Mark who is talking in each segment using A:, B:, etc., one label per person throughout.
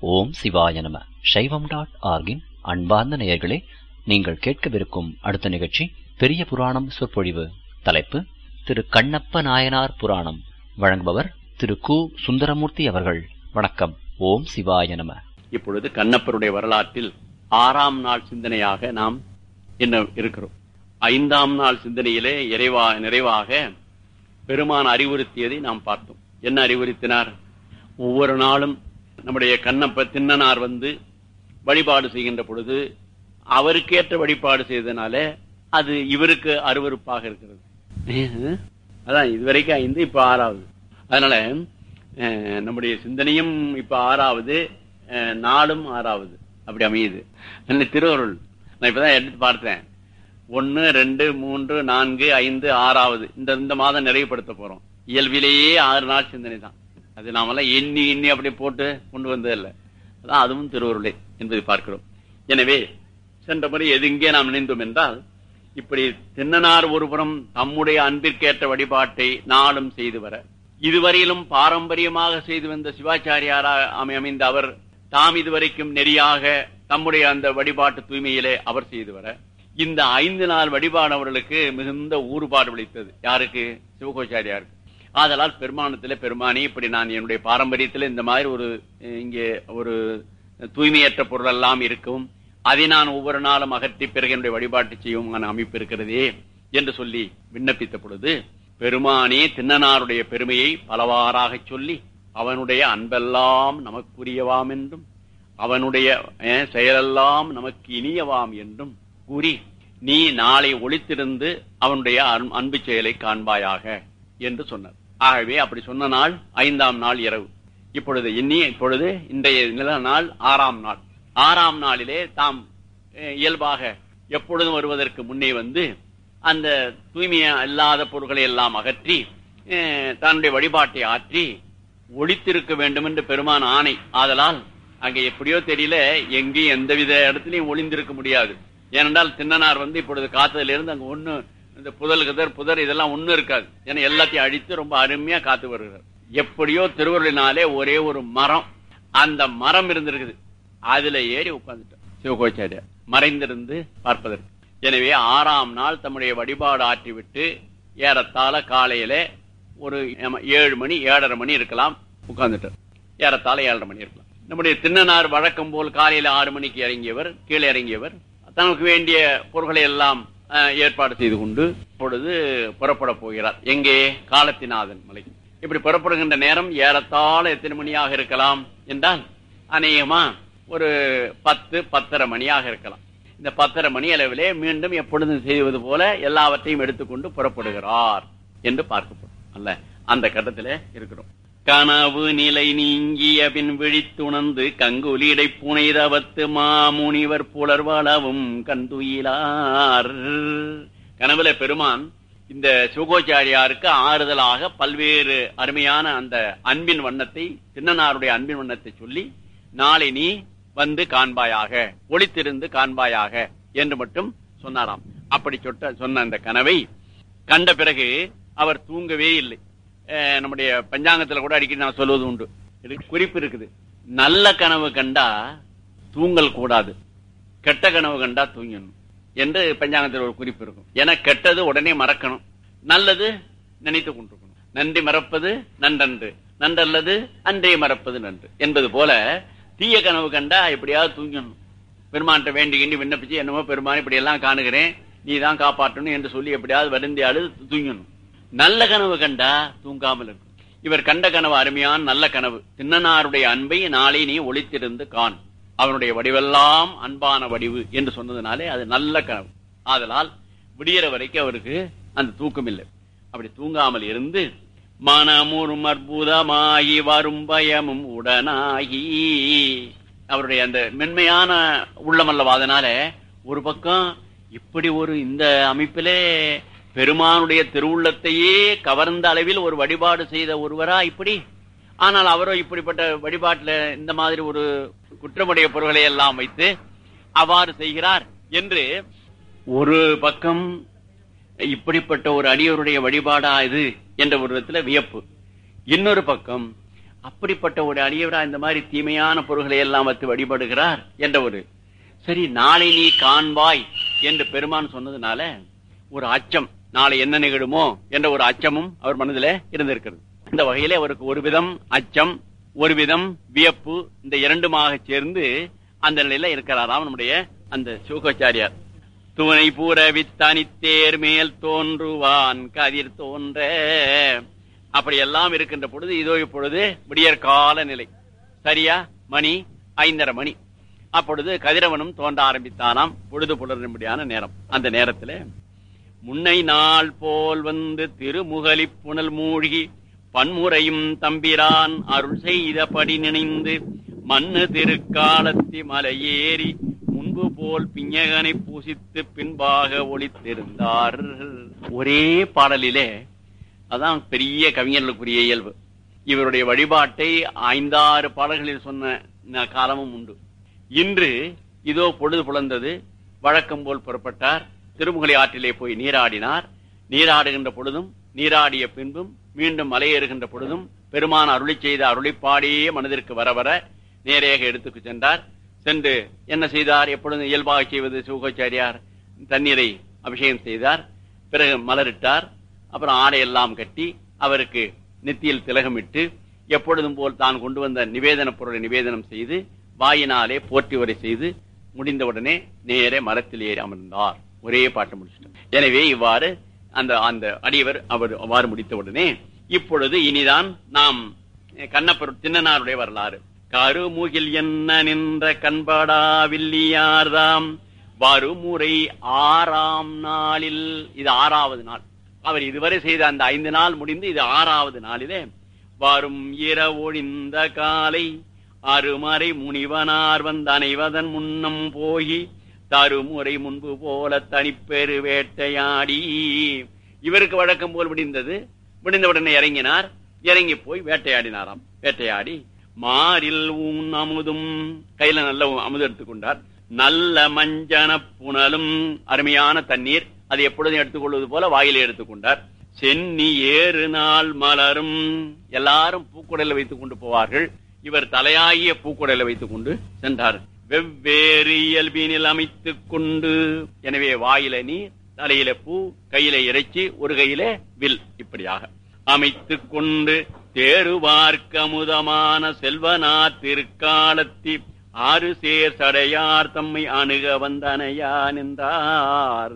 A: ஓம் சிவாய நம சைவம் டாட் ஆர்கின் அன்பார்ந்த நேயர்களே நீங்கள் கேட்கவிருக்கும் அடுத்த நிகழ்ச்சி பெரிய புராணம் சொற்பொழிவு தலைப்பு திரு கண்ணப்ப நாயனார் புராணம் வழங்குபவர் திரு கு சுந்தரமூர்த்தி அவர்கள் வணக்கம் ஓம் சிவாய நம
B: இப்பொழுது கண்ணப்பருடைய வரலாற்றில் ஆறாம் நாள் சிந்தனையாக நாம் என்ன இருக்கிறோம் ஐந்தாம் நாள் சிந்தனையிலே இறைவா நிறைவாக பெருமான் அறிவுறுத்தியதை நாம் பார்த்தோம் என்ன அறிவுறுத்தினார் ஒவ்வொரு நாளும் நம்முடைய கண்ணப்ப தின்னனார் வந்து வழிபாடு செய்கின்ற பொழுது அவருக்கேற்ற வழிபாடு செய்தனால அது இவருக்கு அருவருப்பாக இருக்கிறது அதான் இதுவரைக்கும் ஐந்து இப்ப ஆறாவது அதனால அஹ், நம்முடைய சிந்தனையும் இப்ப ஆறாவது அஹ், நாளும் ஆறாவது அப்படி அமையுது நல்ல திருவருள் நான் இப்பதான் எடுத்து பார்த்தேன் ஒன்னு ரெண்டு மூன்று நான்கு ஐந்து ஆறாவது இந்த இந்த மாதம் நிறைவுபடுத்த போறோம் இயல்பிலேயே ஆறு நாள் சிந்தனை தான் அது நாமெல்லாம் எண்ணி எண்ணி அப்படியே போட்டு கொண்டு வந்தது இல்லை அதான் அதுவும் திருவருளே என்பதை பார்க்கிறோம் எனவே சென்ற முறை எதுங்கே நாம் நினைந்தோம் என்றால் இப்படி தின்னனார் ஒருபுறம் தம்முடைய அன்பிற்கேற்ற வழிபாட்டை நாளும் செய்து வர இதுவரையிலும் பாரம்பரியமாக செய்து வந்த சிவாச்சாரியாரா அமை- அமைந்த அவர் தாம் இதுவரைக்கும் நெறியாக தம்முடைய அந்த வழிபாட்டு தூய்மையிலே அவர் செய்து வர இந்த ஐந்து நாள் வழிபாடு அவர்களுக்கு மிகுந்த ஊறுபாடு விளைத்தது யாருக்கு சிவகோச்சாரியாருக்கு ஆதலால் பெருமானத்திலே பெருமானி இப்படி நான் என்னுடைய பாரம்பரியத்தில் இந்த மாதிரி ஒரு அஹ், இங்கே ஒரு தூய்மையற்ற பொருள் எல்லாம் இருக்கும் அதை நான் ஒவ்வொரு நாளும் அகற்றி பிறகு என்னுடைய வழிபாட்டு செய்யும் அமைப்பு இருக்கிறதே என்று சொல்லி விண்ணப்பித்த பொழுது பெருமானே தின்னனாருடைய பெருமையை பலவாறாக சொல்லி அவனுடைய அன்பெல்லாம் நமக்குரியவாம் என்றும் அவனுடைய அஹ், செயலெல்லாம் நமக்கு இனியவாம் என்றும் கூறி நீ நாளை ஒளித்திருந்து அவனுடைய அன்- அன்பு செயலை காண்பாயாக என்று சொன்னார் ஆகவே அப்படி சொன்ன நாள் ஐந்தாம் நாள் இரவு இப்பொழுது இன்னி இப்பொழுது இன்றைய நில நாள் ஆறாம் நாள் ஆறாம் நாளிலே தாம் அஹ், இயல்பாக எப்பொழுதும் வருவதற்கு முன்னே வந்து அந்த தூய்மையா இல்லாத பொருட்களை எல்லாம் அகற்றி அஹ், தன்னுடைய வழிபாட்டை ஆற்றி ஒளித்திருக்க வேண்டும் என்று பெருமான் ஆணை ஆதலால் அங்க எப்படியோ தெரியல எங்கேயும் எந்தவித இடத்துலயும் ஒளிந்திருக்க முடியாது ஏனென்றால் தின்னனார் வந்து இப்பொழுது காத்ததுல இருந்து அங்க ஒண்ணு இந்த புதல் கதர் புதர் இதெல்லாம் ஒண்ணும் இருக்காது ஏன்னா எல்லாத்தையும் அழித்து ரொம்ப அருமையா காத்து வருகிறார் எப்படியோ திருவருளினாலே ஒரே ஒரு மரம் அந்த மரம் இருந்திருக்குது அதுல ஏறி உட்கார்ந்துட்டார் சிவகோச்சாரியார் மறைந்திருந்து பார்ப்பதற்கு எனவே ஆறாம் நாள் தம்முடைய வழிபாடு ஆற்றிவிட்டு ஏறத்தாழ காலையில ஒரு ஆமா, ஏழு மணி ஏழரை மணி இருக்கலாம் உட்கார்ந்துட்டார் ஏறத்தாழ ஏழரை மணி இருக்கலாம் நம்முடைய தின்னனார் வழக்கம் போல் காலையில ஆறு மணிக்கு இறங்கியவர் கீழே இறங்கியவர் தனக்கு வேண்டிய பொருட்களை எல்லாம் அஹ், ஏற்பாடு செய்து கொண்டு இப்பொழுது புறப்பட போகிறார் எங்கே காலத்திநாதன் மலை இப்படி புறப்படுகின்ற நேரம் ஏறத்தாழ எத்தனை மணியாக இருக்கலாம் என்றால் அநேகமா ஒரு பத்து பத்தரை மணியாக இருக்கலாம் இந்த பத்தரை மணி அளவிலே மீண்டும் எப்பொழுதும் செய்வது போல எல்லாவற்றையும் எடுத்துக்கொண்டு புறப்படுகிறார் என்று பார்க்கப்படும் அல்ல அந்த கட்டத்திலே இருக்கிறோம் கனவு நிலை நீங்கிய பின் விழித்துணர்ந்து கங்குலிடை புனைதவத்து மாமுனிவர் புலர்வளவும் கண்டுயிலார் கனவுல பெருமான் இந்த சிவகோச்சாரியாருக்கு ஆறுதலாக பல்வேறு அருமையான அந்த அன்பின் வண்ணத்தை தின்னனாருடைய அன்பின் வண்ணத்தை சொல்லி நாளை நீ வந்து காண்பாயாக ஒளித்திருந்து காண்பாயாக என்று மட்டும் சொன்னாராம் அப்படி சொட்ட சொன்ன அந்த கனவை கண்ட பிறகு அவர் தூங்கவே இல்லை அஹ் நம்முடைய பஞ்சாங்கத்துல கூட அடிக்கடி நான் சொல்வது உண்டு இதுக்கு குறிப்பு இருக்குது நல்ல கனவு கண்டா தூங்கல் கூடாது கெட்ட கனவு கண்டா தூங்கணும் என்று பஞ்சாங்கத்தில் ஒரு குறிப்பு இருக்கும் ஏன்னா கெட்டது உடனே மறக்கணும் நல்லது நினைத்து கொண்டிருக்கணும் நன்றி மறப்பது நன்றன்று நன்றல்லது அன்றே மறப்பது நன்று என்பது போல தீய கனவு கண்டா எப்படியாவது தூங்கணும் பெருமான்கிட்ட வேண்டி கிண்டி விண்ணப்பிச்சு என்னமோ பெருமான் இப்படி எல்லாம் காணுகிறேன் நீ தான் காப்பாற்றணும் என்று சொல்லி எப்படியாவது வருந்தி அழுது தூங்கணும் நல்ல கனவு கண்டா தூங்காமல் இருக்கும் இவர் கண்ட கனவு அருமையான நல்ல கனவு தின்னனாருடைய அன்பை நாளை நீ ஒளித்திருந்து காண் அவனுடைய வடிவெல்லாம் அன்பான வடிவு என்று சொன்னதுனாலே அது நல்ல கனவு ஆதலால் விடியற வரைக்கும் அவருக்கு அந்த தூக்கம் இல்லை அப்படி தூங்காமல் இருந்து மனமுறும் அற்புதமாகி வரும் பயமும் உடனாகி அவருடைய அந்த மென்மையான உள்ளமல்லவா அதனால ஒரு பக்கம் இப்படி ஒரு இந்த அமைப்பிலே பெருமானுடைய திருவுள்ளத்தையே கவர்ந்த அளவில் ஒரு வழிபாடு செய்த ஒருவரா இப்படி ஆனால் அவரோ இப்படிப்பட்ட வழிபாட்டுல இந்த மாதிரி ஒரு குற்றமுடைய பொருள்களை எல்லாம் வைத்து அவ்வாறு செய்கிறார் என்று ஒரு பக்கம் இப்படிப்பட்ட ஒரு அடியவருடைய வழிபாடா இது என்ற ஒரு விதத்துல வியப்பு இன்னொரு பக்கம் அப்படிப்பட்ட ஒரு அடியவரா இந்த மாதிரி தீமையான பொருள்களை எல்லாம் வைத்து வழிபடுகிறார் என்ற ஒரு சரி நாளை நீ காண்பாய் என்று பெருமான் சொன்னதுனால ஒரு அச்சம் நாளை என்ன நிகழுமோ என்ற ஒரு அச்சமும் அவர் மனதில் இருந்திருக்கிறது இந்த வகையிலே அவருக்கு ஒரு விதம் அச்சம் ஒரு விதம் வியப்பு இந்த இரண்டுமாக சேர்ந்து அந்த நிலையில இருக்கிறாராம் நம்முடைய அந்த சிவகோச்சாரியார் துணை பூரவி தனித்தேர் மேல் தோன்றுவான் கதிர் தோன்ற அப்படி எல்லாம் இருக்கின்ற பொழுது இதோ இப்பொழுது விடியற்கால நிலை சரியா மணி ஐந்தரை மணி அப்பொழுது கதிரவனும் தோன்ற ஆரம்பித்தானாம் பொழுது புலரும்படியான நேரம் அந்த நேரத்துல முன்னை நாள் போல் வந்து திருமுகலி புனல் மூழ்கி பன்முறையும் தம்பிரான் அருள் செய்தபடி நினைந்து மண்ணு திருக்காலத்தி மலையேறி முன்பு போல் பிஞகனை பூசித்து பின்பாக ஒளித்திருந்தார் ஒரே பாடலிலே அதான் பெரிய கவிஞர்களுக்குரிய இயல்பு இவருடைய வழிபாட்டை ஐந்தாறு பாடல்களில் சொன்ன காலமும் உண்டு இன்று இதோ பொழுது புலர்ந்தது வழக்கம் போல் புறப்பட்டார் திருமுகலை ஆற்றிலே போய் நீராடினார் நீராடுகின்ற பொழுதும் நீராடிய பின்பும் மீண்டும் மலையேறுகின்ற பொழுதும் பெருமான அருளி செய்த அருளிப்பாடியே மனதிற்கு வர வர நேரேக எடுத்துக்கு சென்றார் சென்று என்ன செய்தார் எப்பொழுதும் இயல்பாக செய்வது சிவகோச்சாரியார் தண்ணீரை அபிஷேகம் செய்தார் பிறகு மலரிட்டார் அப்புறம் ஆடையெல்லாம் கட்டி அவருக்கு நெத்தியில் திலகமிட்டு எப்பொழுதும் போல் தான் கொண்டு வந்த நிவேதன பொருளை நிவேதனம் செய்து வாயினாலே போற்றி வரை செய்து முடிந்தவுடனே நேரே மரத்தில் ஏறி அமர்ந்தார் ஒரே பாட்டு முடிச்சிட்டார் எனவே இவ்வாறு அந்த அந்த அடியவர் அவர் அவ்வாறு முடித்தவுடனே இப்பொழுது இனிதான் நாம் கண்ணப்பர் தின்னனாருடைய வரலாறு கருமுகில் என்ன நின்ற கண்படாவில்லியார்தாம் வருமுறை ஆறாம் நாளில் இது ஆறாவது நாள் அவர் இதுவரை செய்த அந்த ஐந்து நாள் முடிந்து இது ஆறாவது நாளிலே வரும் இரவொழிந்த காலை அருமறை முனிவனார் வந்த அனைவதன் முன்னம் போகி தருமுறை முன்பு போல தனிப்பெரு வேட்டையாடி இவருக்கு வழக்கம் போல் முடிந்தது முடிந்தவுடனே இறங்கினார் இறங்கி போய் வேட்டையாடினாராம் வேட்டையாடி மாறில் ஊன் அமுதும் கையில நல்ல அமுது எடுத்துக்கொண்டார் நல்ல மஞ்சன புனலும் அருமையான தண்ணீர் அது எப்பொழுதும் எடுத்துக்கொள்வது போல வாயில எடுத்துக்கொண்டார் சென்னி ஏறு நாள் மலரும் எல்லாரும் பூக்குடல வைத்துக் கொண்டு போவார்கள் இவர் தலையாகிய பூக்குடல வைத்துக் கொண்டு சென்றார் வெவ்வேறு இயல்பினில் அமைத்துக் கொண்டு எனவே வாயில நீர் தலையில பூ கையில இறைச்சி ஒரு கையில வில் இப்படியாக அமைத்துக் கொண்டு தேருவார்க்கு அமுதமான செல்வனா திருக்காலத்தி ஆறு சேர் சடையார் தம்மை அணுக வந்தனையா நின்றார்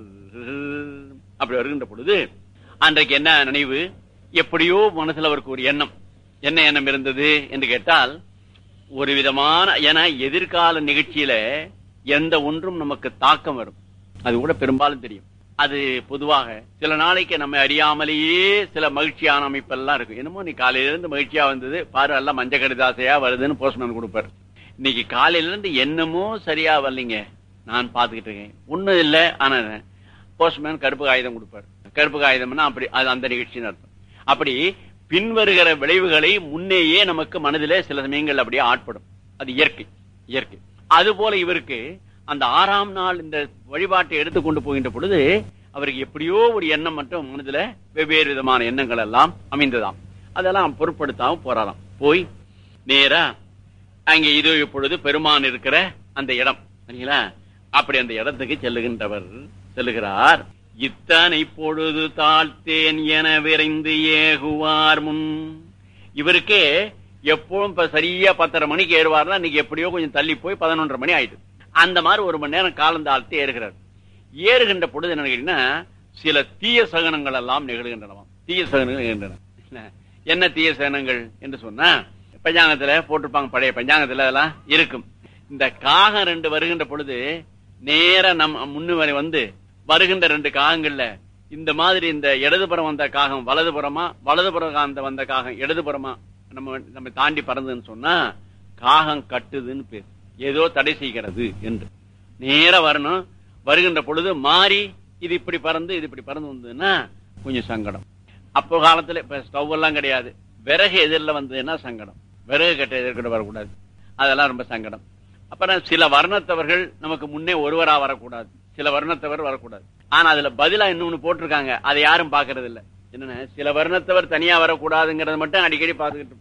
B: அப்படி வருகின்ற பொழுது அன்றைக்கு என்ன நினைவு எப்படியோ மனசுல அவருக்கு ஒரு எண்ணம் என்ன எண்ணம் இருந்தது என்று கேட்டால் ஒரு விதமான என எதிர்கால நிகழ்ச்சியில எந்த ஒன்றும் நமக்கு தாக்கம் வரும் அது கூட பெரும்பாலும் தெரியும் அது பொதுவாக சில நாளைக்கு நம்ம அறியாமலேயே சில மகிழ்ச்சியான அமைப்பெல்லாம் இருக்கும் என்னமோ நீ காலையில இருந்து மகிழ்ச்சியா வந்தது பாரு எல்லாம் மஞ்ச கடிதாசையா வருதுன்னு போஸ்ட்மேன் கொடுப்பாரு இன்னைக்கு காலையில இருந்து என்னமோ சரியா வரலைங்க நான் பாத்துக்கிட்டு இருக்கேன் ஒண்ணும் இல்லை ஆனா போஸ்ட்மேன் கருப்பு காகிதம் கொடுப்பாரு கருப்பு காகிதம்னா அப்படி அது அந்த நிகழ்ச்சின்னு அர்த்தம் அப்படி பின்வருகிற விளைவுகளை முன்னேயே நமக்கு மனதிலே சில சமயங்கள் அப்படியே ஆட்படும் அது இயற்கை இயற்கை அது போல இவருக்கு அந்த ஆறாம் நாள் இந்த வழிபாட்டை எடுத்து கொண்டு போகின்ற பொழுது அவருக்கு எப்படியோ ஒரு எண்ணம் மட்டும் மனதுல வெவ்வேறு விதமான எண்ணங்கள் எல்லாம் அமைந்ததாம் அதெல்லாம் பொருட்படுத்தாம போறாராம் போய் நேரா அங்கே இதோ இப்பொழுது பெருமான் இருக்கிற அந்த இடம் சரிங்களா அப்படி அந்த இடத்துக்கு செல்லுகின்றவர் செல்லுகிறார் இத்தனை பொழுது தாழ்த்தேன் என விரைந்து ஏகுவார் முன் இவருக்கே எப்பவும் இப்ப சரியா பத்தரை மணிக்கு ஏறுவார்னா இன்னைக்கு எப்படியோ கொஞ்சம் தள்ளி போய் பதினொன்றரை மணி ஆயிடுது அந்த மாதிரி ஒரு மணி நேரம் காலம் தாழ்த்து ஏறுகிறார் ஏறுகின்ற பொழுது என்ன கேட்டீங்கன்னா சில தீய சகனங்கள் எல்லாம் நிகழ்கின்றனவாம் தீய சகனங்கள் நிகழ்கின்றன என்ன தீய சகனங்கள் என்று சொன்னா பஞ்சாங்கத்துல போட்டிருப்பாங்க பழைய பஞ்சாங்கத்துல அதெல்லாம் இருக்கும் இந்த காகம் ரெண்டு வருகின்ற பொழுது நேர நம் முன்னு வரை வந்து வருகின்ற ரெண்டு காகங்கள்ல இந்த மாதிரி இந்த இடதுபுறம் வந்த காகம் வலதுபுறமா வலதுபுறம் அந்த வந்த காகம் இடதுபுறமா நம்ம நம்ம தாண்டி பறந்துன்னு சொன்னா காகம் கட்டுதுன்னு பேர் ஏதோ தடை செய்கிறது என்று நேர வரணும் வருகின்ற பொழுது மாறி இது இப்படி பறந்து இது இப்படி பறந்து வந்ததுன்னா கொஞ்சம் சங்கடம் அப்போ காலத்துல இப்ப ஸ்டவ் எல்லாம் கிடையாது விறகு எதிரில் வந்ததுன்னா சங்கடம் விறகு கட்ட எதிர்கிட்ட வரக்கூடாது அதெல்லாம் ரொம்ப சங்கடம் அப்புறம் சில வர்ணத்தவர்கள் நமக்கு முன்னே ஒருவரா வரக்கூடாது சில வர்ணத்தவர் வரக்கூடாது ஆனா அதுல பதிலா இன்னொன்னு போட்டிருக்காங்க அதை யாரும் பாக்குறது இல்ல என்னன்னா சில வர்ணத்தவர் தனியா வரக்கூடாதுங்கறத மட்டும் அடிக்கடி பாத்துக்கிட்டு இருப்பான்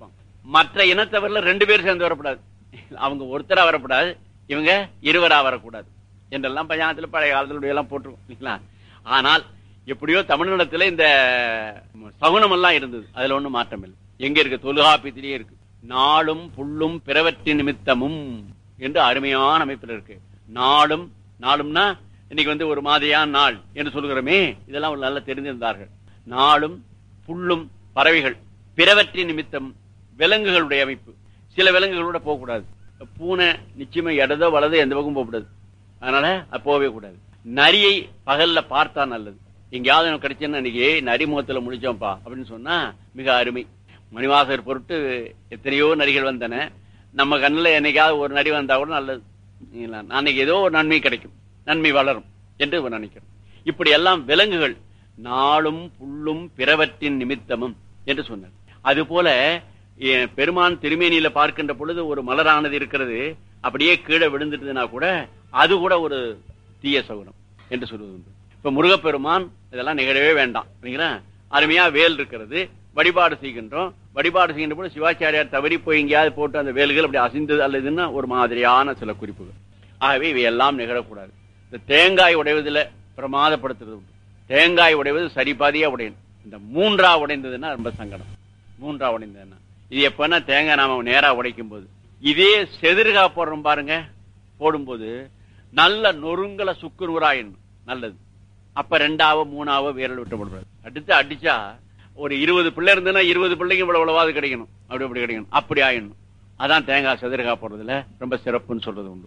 B: மற்ற இனத்தவர்ல ரெண்டு பேர் சேர்ந்து வரக்கூடாது அவங்க ஒருத்தரா வரக்கூடாது இவங்க இருவரா வரக்கூடாது என்றெல்லாம் பஞ்சாயத்துல பழைய காலத்துல எல்லாம் போட்டிருக்கோம் இல்லைங்களா ஆனால் எப்படியோ தமிழ்நாட்டுல இந்த சகுனம் எல்லாம் இருந்தது அதுல ஒண்ணும் மாற்றம் இல்லை எங்க இருக்கு தொல்காப்பியத்திலேயே இருக்கு நாளும் புல்லும் பிறவற்றி நிமித்தமும் என்று அருமையான அமைப்பில் இருக்கு நாளும் நாளும்னா இன்னைக்கு வந்து ஒரு மாதிரியான நாள் என்று சொல்கிறோமே இதெல்லாம் ஒரு நல்லா தெரிந்திருந்தார்கள் நாளும் புல்லும் பறவைகள் பிறவற்றி நிமித்தம் விலங்குகளுடைய அமைப்பு சில விலங்குகளோட போகக்கூடாது பூனை நிச்சயமா இடதோ வலதோ எந்த பக்கம் போகக்கூடாது அதனால அது போகவே கூடாது நரியை பகல்ல பார்த்தா நல்லது எங்கேயாவது எனக்கு கிடைச்சுன்னா இன்னைக்கு நரி முகத்துல முடிச்சோம்ப்பா அப்படின்னு சொன்னா மிக அருமை மணிவாசர் பொருட்டு எத்தனையோ நரிகள் வந்தன நம்ம கண்ணுல என்னைக்காவது ஒரு நரி வந்தா கூட நல்லது இல்லைங்களா? அன்னைக்கு ஏதோ ஒரு நன்மை கிடைக்கும் நன்மை வளரும் என்று நினைக்கிறோம் இப்படி எல்லாம் விலங்குகள் நாளும் புல்லும் பிறவற்றின் நிமித்தமும் என்று சொன்னார் அது போல எ- பெருமான் திருமேனியில பார்க்கின்ற பொழுது ஒரு மலரானது இருக்கிறது அப்படியே கீழே விழுந்துட்டுதுன்னா கூட அது கூட ஒரு தீய சகுனம் என்று சொல்வது உண்டு இப்ப முருகப்பெருமான் இதெல்லாம் நிகழவே வேண்டாம் இல்லைங்களா அருமையா வேல் இருக்கிறது வழிபாடு செய்கின்றோம் வழிபாடு செய்கின்ற போது சிவாச்சாரியார் தவறி போய் எங்கேயாவது போட்டு அந்த வேல்கள் அப்படி அசைந்தது அல்லதுன்னா ஒரு மாதிரியான சில குறிப்புகள் ஆகவே இவையெல்லாம் நிகழக்கூடாது இந்த தேங்காய் உடைவதில் பிரமாதப்படுத்துறது உண்டு தேங்காய் உடைவது சரிபாதியா உடையணும் இந்த மூன்றா உடைந்ததுன்னா ரொம்ப சங்கடம் மூன்றா உடைந்ததுன்னா இது எப்பன்னா தேங்காய் நாம நேரா உடைக்கும் போது இதே செதிர்கா போடுறோம் பாருங்க போடும்போது நல்ல நொறுங்கல சுக்கு நூறாயிடணும் நல்லது அப்ப ரெண்டாவோ மூணாவோ விரல் விட்டு போடுறது அடுத்து அடிச்சா ஒரு இருபது பிள்ளை இருந்ததுன்னா இருபது பிள்ளைங்க இவ்வளவு இவ்வளவாது கிடைக்கணும் அப்படி அப்படி கிடைக்கணும் அப்படி ஆயிடணும் அதான் தேங்காய் செதிர்கா போடுறதுல ரொம்ப சிறப்புன்னு சொல்றது உண்டு